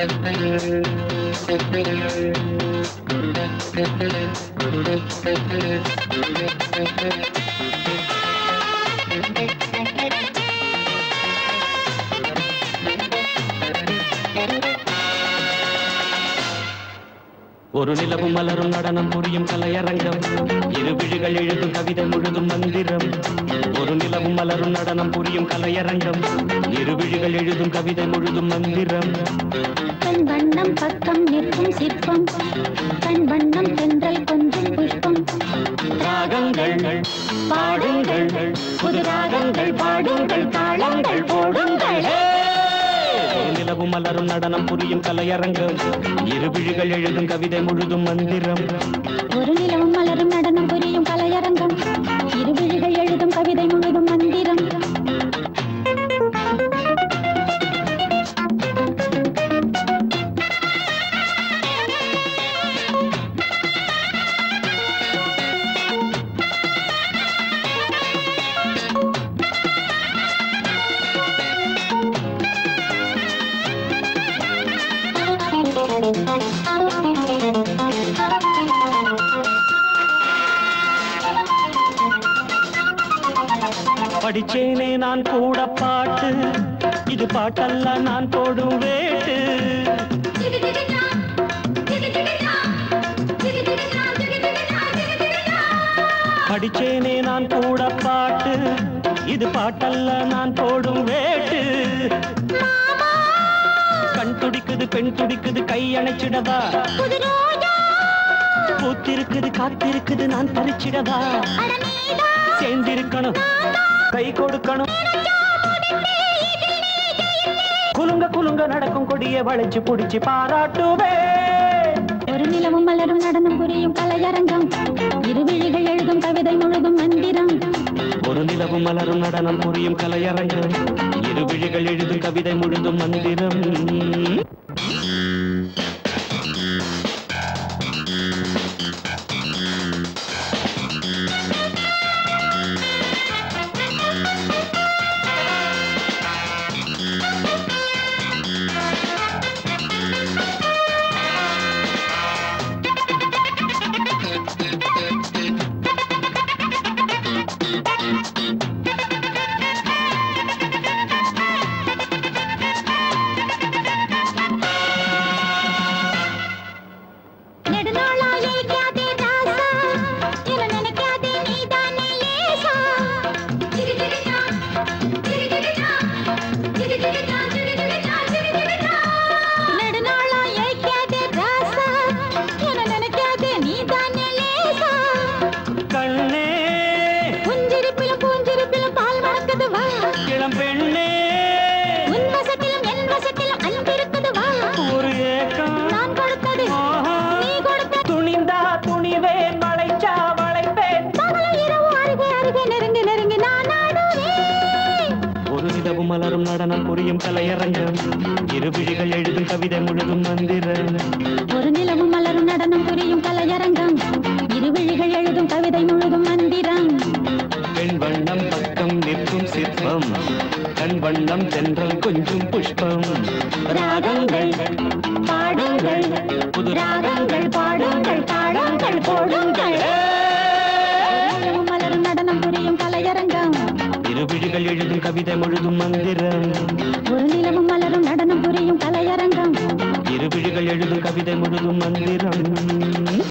ஒரு நிலவும் மலரும் நடனம் புரியும் கலையரங்கம் இரு விழிகள் எழுதும் கவிதை முழுதும் மந்திரம் ஒரு நிலவும் மலரும் நடனம் புரியும் கலையரங்கம் இரு விழிகள் எழுதும் கவிதை முழுதும் மந்திரம் கண் வண்ணம் பக்கம் நிற்கும் சிற்பம் கண் வண்ணம் தென்றல் கொஞ்சம் புஷ்பம் ராகங்கள் பாடுங்கள் புது ராகங்கள் பாடுங்கள் தாளங்கள் போடுங்கள் ஒரு நிலவும் மலரும் நடனம் புரியும் கலையரங்கம் இரு விழிகள் எழுதும் கவிதை முழுதும் மந்திரம் ஒரு நிலவும் மலரும் நடனம் புரியும் கலையரங்கம் இருவிழிகள் எழுதும் கவிதை முழுதும் மந்திரம் படிச்சேனே நான் கூட பாட்டு இது பாட்டல்ல நான் போடும் வேட்டு படிச்சேனே நான் கூட பாட்டு இது பாட்டல்ல நான் போடும் வேட்டு கண் துடிக்குது பெண் துடிக்குது கை அணைச்சிடவா புது ரோஜா பூத்திருக்குது காத்திருக்குது நான் பறிச்சிடவா சேர்ந்திருக்கணும் கை கொடுக்கணும் குலுங்க குலுங்க நடக்கும் கொடிய வளைச்சு புடிச்சு பாராட்டுவே ஒரு நிலவும் மலரும் நடனம் புரியும் கலையரங்கம் இருவிழிகள் எழுதும் கவிதை முழுதும் மந்திரம் ஒரு நிலவும் மலரும் நடனம் புரியும் கலையரங்கம் இரு விழிகள் எழுதும் கவிதை முழுதும் மந்திரம் நெடுநாளா ஏய்க்காதே ராசா இவ நினைக்காதே நீதானே லேசா நெடுநாளா ஏய்க்காதே ராசா இவ நினைக்காதே நீதானே லேசா கண்ணே புஞ்சிருப்பிலும் பூஞ்சிருப்பிலும் பால் மணக்குது வா இளம் பெண்ணே உன் வசத்திலும் என் வசத்திலும் அன்பிருக்குது வா ஒரு ஏக்கம் நான் கொடுத்தது ஆஹா. நீ கொடுத்த துணிந்தா துணிவேன் வளைச்சா வளைப்பேன் பகலும் இரவு அருகே அருகே நெருங்கி நெருங்கி நான் ஆடுவேன் ஒரு நிலவு மலரும் நடனம் புரியும் கலையரங்கம் இரு விழிகள் எழுதும் கவிதை முழுதும் மந்திரம் ஒரு நிலவும் மலரும் நடனம் புரியும் கலையரங்கம் இருவிழிகள் எழுதும் கவிதை முழுதும் மந்திரம் பெண் வண்ணம் பக்கம் நிற்கும் சிற்பம் கண் வண்ணம் தென்றல் கொஞ்சம் புஷ்பம் ராகங்கள் பாடுங்கள் புது ராகங்கள் பாடுங்கள் தாளங்கள் போடுங்கள் நிலவும் மலரும் நடனம் புரியும் கலையரங்கம் இரு விழிகள் எழுதும் கவிதை முழுதும் மந்திரம் ஒரு நிலவும் மலரும் நடனம் புரியும் கலையரங்கம் இரு விழிகள் எழுதும் கவிதை முழுதும் மந்திரம்